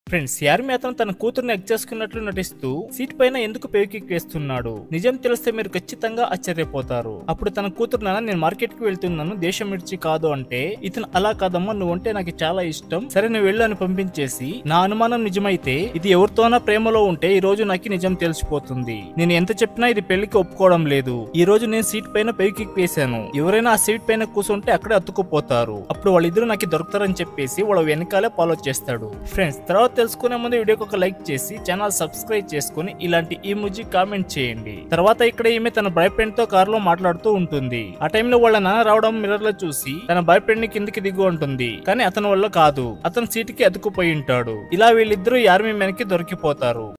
friends యార్మి అతను తన కూతురుని ఎగ్ చేసుకున్నట్లు నటిస్తూ సీట్ పైన ఎందుకు పేకిక్ వేస్తున్నాడు నిజం తెలిస్తే మీరు ఖచ్చితంగా ఆశ్చర్యపోతారు అప్పుడు తన కూతురు నాన్న నేను మార్కెట్ కి వెళ్తున్నాను దేశం విడిచి కాదు అంటే ఇతను అలా కాదమ్మా నువ్వంటే నాకు చాలా ఇష్టం సరే నువ్వు వెళ్ళు అని పంపించేసి నా అనుమానం నిజమైతే ఇది ఎవరితోనా ప్రేమలో ఉంటే ఈ రోజు నాకు నిజం తెలిసిపోతుంది నేను ఎంత చెప్పినా ఇది పెళ్లికి ఒప్పుకోవడం లేదు ఈ రోజు నేను సీట్ పైన పేకిక్ వేశాను ఎవరైనా ఆ సీట్ పైన కూర్చుంటే అక్కడే అతుక్కుపోతారు అప్పుడు వాళ్ళిద్దరు నాకు దొరుకుతారని చెప్పేసి వాళ్ళ వెనకాలే ఫాలో చేస్తాడు ఫ్రెండ్స్ తర్వాత తెలుసుకునే ముందు వీడియోకి ఒక లైక్ చేసి ఛానల్ సబ్స్క్రైబ్ చేసుకుని ఇలాంటి ఈ ముజి కామెంట్ చేయండి తర్వాత ఇక్కడ ఈమె తన బాయ్ ఫ్రెండ్ తో కార్ లో మాట్లాడుతూ ఉంటుంది ఆ టైంలో వాళ్ళ నాన్న రావడం మిర్రర్ లో చూసి తన బాయ్ ఫ్రెండ్ ని కిందికి దిగు ఉంటుంది కానీ అతని వల్ల కాదు అతను సీట్ కి అతుకుపోయి ఉంటాడు ఇలా వీళ్ళిద్దరూ ఆర్మీ మెన్ కి దొరికిపోతారు